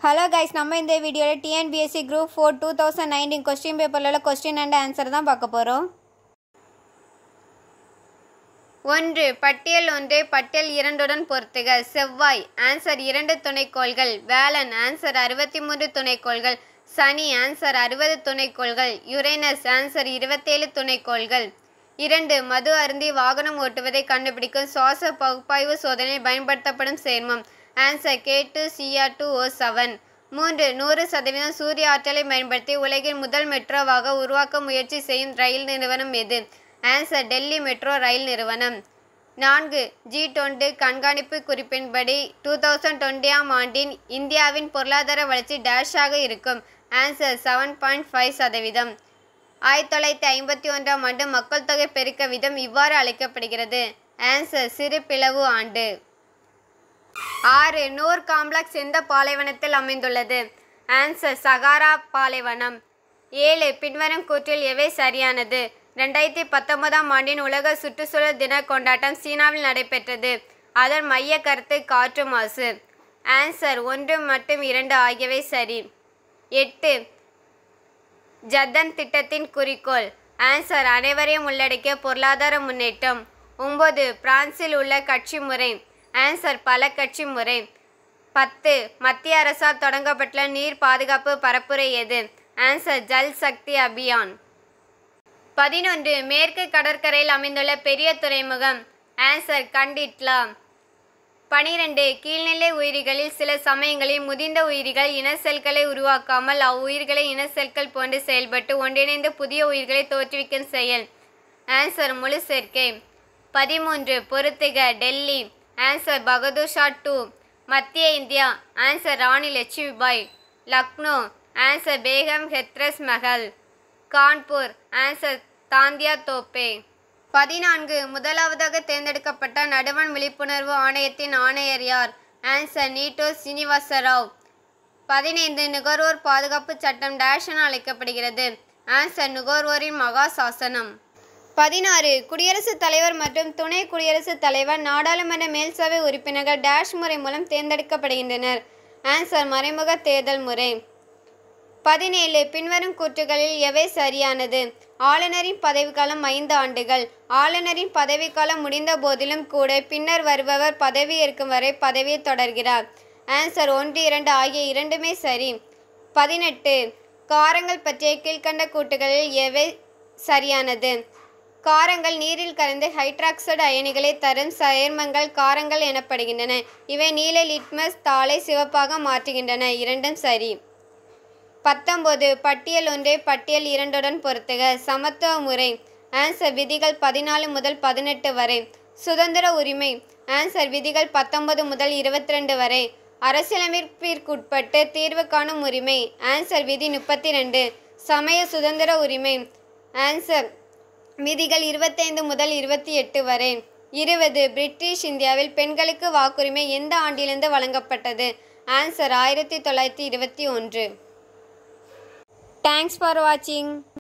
hello guys நம்ம இந்த வீடியோவில் TNPSC group four two thousand nineteen question பேப்பரில் உள்ள கொஸ்டின் அண்ட் ஆன்சர் தான் பார்க்க போகிறோம் ஒன்று பட்டியல் ஒன்றை பட்டியல் இரண்டுடன் பொறுத்துக செவ்வாய் ஆன்சர் இரண்டு துணைக்கோள்கள் வேலன் ஆன்சர் அறுபத்தி மூன்று துணைக்கோள்கள் சனி ஆன்சர் அறுபது துணைக்கோள்கள் யுரேனஸ் ஆன்சர் இருபத்தேழு துணைக்கோள்கள் இரண்டு மது அருந்தி வாகனம் ஓட்டுவதை கண்டுபிடிக்கும் சுவாச பகுப்பாய்வு சோதனையில் பயன்படுத்தப்படும் சேர்மம் answer K two CR two O seven மூன்று நூறு சதவீதம் சூரிய ஆற்றலை பயன்படுத்தி உலகின் முதல் மெட்ரோவாக உருவாக்க முயற்சி செய்யும் ரயில் நிறுவனம் எது ஆன்சர் டெல்லி மெட்ரோ ரயில் நிறுவனம் நான்கு ஜி டுவெண்ட்டி கண்காணிப்பு குறிப்பின்படி டூ தௌசண்ட் டுவெண்ட்டியாம் ஆண்டின் இந்தியாவின் பொருளாதார வளர்ச்சி டேஷாக இருக்கும் ஆன்சர் செவன் பாயிண்ட் ஃபைவ் சதவீதம் ஆயிரத்தி தொள்ளாயிரத்தி ஐம்பத்தி ஒன்றாம் ஆண்டு மக்கள் தொகை பெருக்க விதம் இவ்வாறு அழைக்கப்படுகிறது ஆன்சர் சிறு பிளவு ஆண்டு ஆறு நூர் காம்ப்ளெக்ஸ் எந்த பாலைவனத்தில் அமைந்துள்ளது ஆன்சர் சகாரா பாலைவனம் ஏழு பின்வரும் கூற்றில் எவை சரியானது ரெண்டாயிரத்தி பத்தொன்பதாம் ஆண்டின் உலக சுற்றுச்சூழல் தின கொண்டாட்டம் சீனாவில் நடைபெற்றது அதன் மைய கருத்து காற்று மாசு ஆன்சர் ஒன்று மற்றும் இரண்டு ஆகியவை சரி எட்டு ஜத்தன் திட்டத்தின் குறிக்கோள் ஆன்சர் அனைவரையும் உள்ளடக்கிய பொருளாதார முன்னேற்றம் ஒன்பது பிரான்சில் உள்ள கட்சி முறை ஆன்சர் பல கட்சி முறை பத்து மத்திய அரசால் தொடங்கப்பட்டுள்ள நீர் பாதுகாப்பு பரப்புரை எது ஆன்சர் ஜல் சக்தி அபியான் பதினொன்று மேற்கு கடற்கரையில் அமைந்துள்ள பெரிய துறைமுகம் ஆன்சர் கண்டிட்லா பனிரெண்டு கீழ்நிலை உயிரிகளில் சில சமயங்களில் முதிர்ந்த உயிரிகள் இன செல்களை உருவாக்காமல் அவ்வுயிர்களை இன செல்கள் போன்று செயல்பட்டு ஒன்றிணைந்து புதிய உயிர்களை தோற்றுவிக்கும் செயல் ஆன்சர் முழு சேர்க்கை பதிமூன்று பொறுத்துக டெல்லி ஆன்சர் பகதூர் ஷா டூ மத்திய India answer Rani Lakshmibai Lucknow answer Begum ஹெத்ரஸ் மஹல் கான்பூர் ஆன்சர் தாந்தியா தோப்பே பதினான்கு முதலாவதாக தேர்ந்தெடுக்கப்பட்ட நடுவண் விழிப்புணர்வு ஆணையத்தின் ஆணையர் யார் ஆன்சர் நீட்டோ சீனிவாசராவ் பதினைந்து நுகர்வோர் பாதுகாப்பு சட்டம் டேஷ் என அழைக்கப்படுகிறது ஆன்சர் நுகர்வோரின் மகா சாசனம் பதினாறு குடியரசுத் தலைவர் மற்றும் துணை குடியரசுத் தலைவர் நாடாளுமன்ற மேல்சபை உறுப்பினர்கள் டேஷ் முறை மூலம் தேர்ந்தெடுக்கப்படுகின்றனர் ஆன்சர் மறைமுக தேர்தல் முறை பதினேழு பின்வரும் கூற்றுகளில் எவை சரியானது ஆளுநரின் பதவிக்காலம் ஐந்து ஆண்டுகள் ஆளுநரின் பதவிக்காலம் முடிந்த போதிலும் கூட பின்னர் வருபவர் பதவி ஏற்கும் வரை பதவியை தொடர்கிறார் ஆன்சர் ஒன்று இரண்டு ஆகிய இரண்டுமே சரி பதினெட்டு காரங்கள் பற்றிய கீழ்கண்ட கூட்டுகளில் எவை சரியானது காரங்கள் நீரில் கரைந்து ஹைட்ராக்சைடு அயனிகளை தரும் சேர்மங்கள் காரங்கள் எனப்படுகின்றன இவை நீல லிட்மஸ் தாளை சிவப்பாக மாற்றுகின்றன இரண்டும் சரி பத்தொன்பது பட்டியல் ஒன்றை பட்டியல் இரண்டுடன் பொறுத்துக சமத்துவ முறை ஆன்சர் விதிகள் பதினாலு முதல் பதினெட்டு வரை சுதந்திர உரிமை ஆன்சர் விதிகள் பத்தொன்பது முதல் இருபத்தி ரெண்டு வரை அரசியலமைப்பிற்குட்பட்டு தீர்வு காணும் உரிமை ஆன்சர் விதி முப்பத்தி ரெண்டு சமய சுதந்திர உரிமை ஆன்சர் விதிகள் இருபத்தைந்து முதல் இருபத்தி எட்டு வரை இருபது பிரிட்டிஷ் இந்தியாவில் பெண்களுக்கு வாக்குரிமை எந்த ஆண்டிலிருந்து வழங்கப்பட்டது ஆன்சர் ஆயிரத்தி தொள்ளாயிரத்தி இருபத்தி ஒன்று தேங்க்ஸ் ஃபார் வாட்சிங்